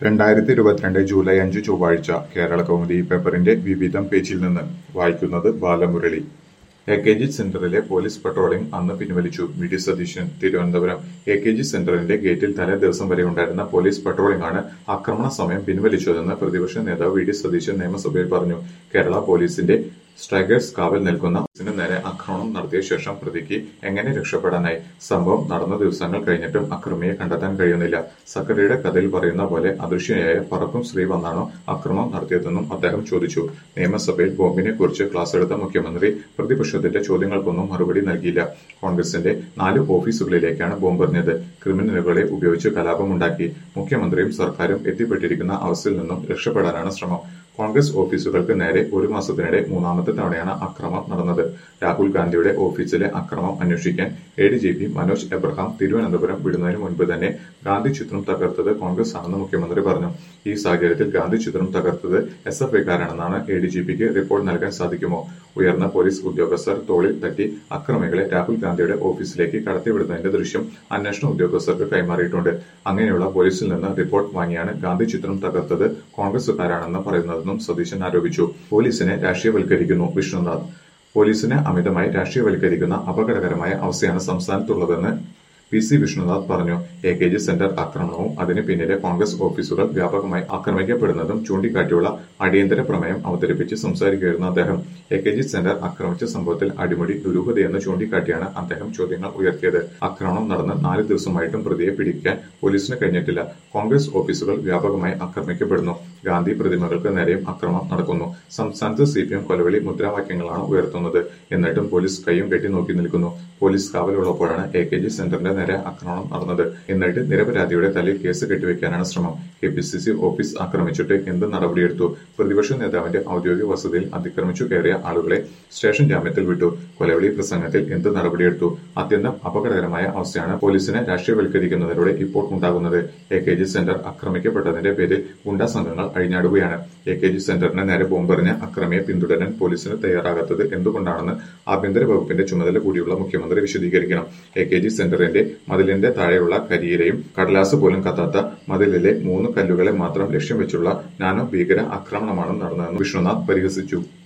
രണ്ടായിരത്തി ഇരുപത്തിരണ്ട് ജൂലൈ അഞ്ച് ചൊവ്വാഴ്ച കേരള കൗമുദി പേപ്പറിന്റെ വിവിധം പേജിൽ നിന്ന് വായിക്കുന്നത് ബാലമുരളി എ കെ ജി സെന്ററിലെ പോലീസ് പട്രോളിംഗ് അന്ന് പിൻവലിച്ചു V D Satheesan Thiruvananthapuram A K G സെന്ററിന്റെ ഗേറ്റിൽ തലേ ദിവസം വരെ ഉണ്ടായിരുന്ന പോലീസ് പട്രോളിംഗാണ് ആക്രമണ സമയം പിൻവലിച്ചതെന്ന് പ്രതിപക്ഷ നേതാവ് വി ഡി സതീശൻ നിയമസഭയിൽ പറഞ്ഞു കേരള പോലീസിന്റെ സ്ട്രൈക്കേഴ്സ് കാവൽ നിൽക്കുന്ന പോലീസിന് നേരെ ആക്രമണം നടത്തിയ ശേഷം പ്രതിക്ക് എങ്ങനെ രക്ഷപ്പെടാനായി സംഭവം നടന്ന ദിവസങ്ങൾ കഴിഞ്ഞിട്ടും അക്രമിയെ കണ്ടെത്താൻ കഴിയുന്നില്ല സക്കറിയുടെ കഥയിൽ പറയുന്ന പോലെ അദൃശ്യയായ പറക്കും സ്ത്രീ വന്നാണോ അക്രമം നടത്തിയതെന്നും അദ്ദേഹം ചോദിച്ചു നിയമസഭയിൽ ബോംബിനെ കുറിച്ച് ക്ലാസ് എടുത്ത മുഖ്യമന്ത്രി പ്രതിപക്ഷത്തിന്റെ ചോദ്യങ്ങൾക്കൊന്നും മറുപടി നൽകിയില്ല കോൺഗ്രസിന്റെ നാല് ഓഫീസുകളിലേക്കാണ് ബോംബെറിഞ്ഞത് ക്രിമിനലുകളെ ഉപയോഗിച്ച് കലാപമുണ്ടാക്കി മുഖ്യമന്ത്രിയും സർക്കാരും എത്തിപ്പെട്ടിരിക്കുന്ന അവസ്ഥയിൽ നിന്നും രക്ഷപ്പെടാനാണ് ശ്രമം കോൺഗ്രസ് ഓഫീസുകൾക്ക് നേരെ ഒരു മാസത്തിനിടെ മൂന്നാമത്തെ തവണയാണ് അക്രമം നടന്നത് രാഹുൽ ഗാന്ധിയുടെ ഓഫീസിലെ അക്രമം അന്വേഷിക്കാൻ A D G P Manoj Abraham Thiruvananthapuram വിടുന്നതിന് മുൻപ് തന്നെ ഗാന്ധി ചിത്രം തകർത്തത് കോൺഗ്രസ് ആണെന്ന് മുഖ്യമന്ത്രി പറഞ്ഞു ഈ സാഹചര്യത്തിൽ ഗാന്ധി ചിത്രം തകർത്തത് എസ് എഫ് ഐക്കാരാണെന്നാണ് എ ഡി ജി പിക്ക് റിപ്പോർട്ട് നൽകാൻ സാധിക്കുമോ ഉയർന്ന പോലീസ് ഉദ്യോഗസ്ഥർ തോളിൽ തട്ടി അക്രമികളെ രാഹുൽ ഗാന്ധിയുടെ ഓഫീസിലേക്ക് കടത്തിവിടുന്നതിന്റെ ദൃശ്യം അന്വേഷണ ഉദ്യോഗസ്ഥർക്ക് കൈമാറിയിട്ടുണ്ട് അങ്ങനെയുള്ള പോലീസിൽ നിന്ന് റിപ്പോർട്ട് വാങ്ങിയാണ് ഗാന്ധി ചിത്രം തകർത്തത് കോൺഗ്രസുകാരാണെന്ന് പറയുന്നതെന്നും സതീശൻ ആരോപിച്ചു പോലീസിനെ രാഷ്ട്രീയവൽക്കരിക്കുന്നു വിഷ്ണുനാഥ് പോലീസിനെ അമിതമായി രാഷ്ട്രീയവൽക്കരിക്കുന്ന അപകടകരമായ അവസ്ഥയാണ് സംസ്ഥാനത്തുള്ളതെന്ന് പി സി വിഷ്ണുനാഥ് പറഞ്ഞു എ കെ ജി സെന്റർ ആക്രമണവും അതിന് പിന്നിലെ കോൺഗ്രസ് ഓഫീസുകൾ വ്യാപകമായി ആക്രമിക്കപ്പെടുന്നതും ചൂണ്ടിക്കാട്ടിയുള്ള അടിയന്തര പ്രമേയം അവതരിപ്പിച്ച് സംസാരിക്കുകയായിരുന്നു അദ്ദേഹം എ കെ ജി സെന്റർ ആക്രമിച്ച സംഭവത്തിൽ അടിമുടി ദുരൂഹതയെന്ന് ചൂണ്ടിക്കാട്ടിയാണ് അദ്ദേഹം ചോദ്യങ്ങൾ ഉയർത്തിയത് ആക്രമണം നടന്ന് നാല് ദിവസമായിട്ടും പ്രതിയെ പിടിക്കാൻ പോലീസിന് കഴിഞ്ഞിട്ടില്ല കോൺഗ്രസ് ഓഫീസുകൾ വ്യാപകമായി ആക്രമിക്കപ്പെടുന്നു ഗാന്ധി പ്രതിമകൾക്ക് നേരെയും അക്രമം നടക്കുന്നു സംസ്ഥാനത്ത് സി പി എം കൊലവിളി മുദ്രാവാക്യങ്ങളാണ് ഉയർത്തുന്നത് എന്നിട്ടും പോലീസ് കൈയും കെട്ടി നോക്കി നിൽക്കുന്നു പോലീസ് കാവലുള്ളപ്പോഴാണ് എ കെ ജി സെന്ററിന്റെ നേരെ ആക്രമണം നടന്നത് എന്നിട്ട് നിരപരാധിയുടെ തലയിൽ കേസ് കെട്ടിവെക്കാനാണ് ശ്രമം K P C C office ആക്രമിച്ചിട്ട് എന്ത് നടപടിയെടുത്തു പ്രതിപക്ഷ നേതാവിന്റെ ഔദ്യോഗിക വസതിയിൽ അതിക്രമിച്ചു കയറിയ ആളുകളെ സ്റ്റേഷൻ ജാമ്യത്തിൽ വിട്ടു കൊലവിളി പ്രസംഗത്തിൽ എന്ത് നടപടിയെടുത്തു അത്യന്തം അപകടകരമായ അവസ്ഥയാണ് പോലീസിനെ രാഷ്ട്രീയവൽക്കരിക്കുന്നതിലൂടെ ഇപ്പോൾ ഉണ്ടാകുന്നത് എ കെ ജി സെന്റർ ആക്രമിക്കപ്പെട്ടതിന്റെ പേരിൽ ഗുണ്ടാ സംഘങ്ങൾ അഴിഞ്ഞാടുകയാണ് എ കെ ജി സെന്ററിന് നേരെ ബോംബെറിഞ്ഞ അക്രമിയെ പിന്തുടരാൻ പോലീസിന് തയ്യാറാകാത്തത് എന്തുകൊണ്ടാണെന്ന് ആഭ്യന്തര വകുപ്പിന്റെ ചുമതല കൂടിയുള്ള മുഖ്യമന്ത്രി വിശദീകരിക്കണം എ കെ ജി സെന്ററിന്റെ മതിലിന്റെ താഴെയുള്ള കരിയിലെയും കടലാസ് പോലും കത്താത്ത മതിലിലെ മൂന്ന് കല്ലുകളെ മാത്രം ലക്ഷ്യം വെച്ചുള്ള നാനോ ഭീകര ആക്രമണമാണ് നടന്നതെന്ന് വിഷ്ണുനാഥ് പരിഹസിച്ചു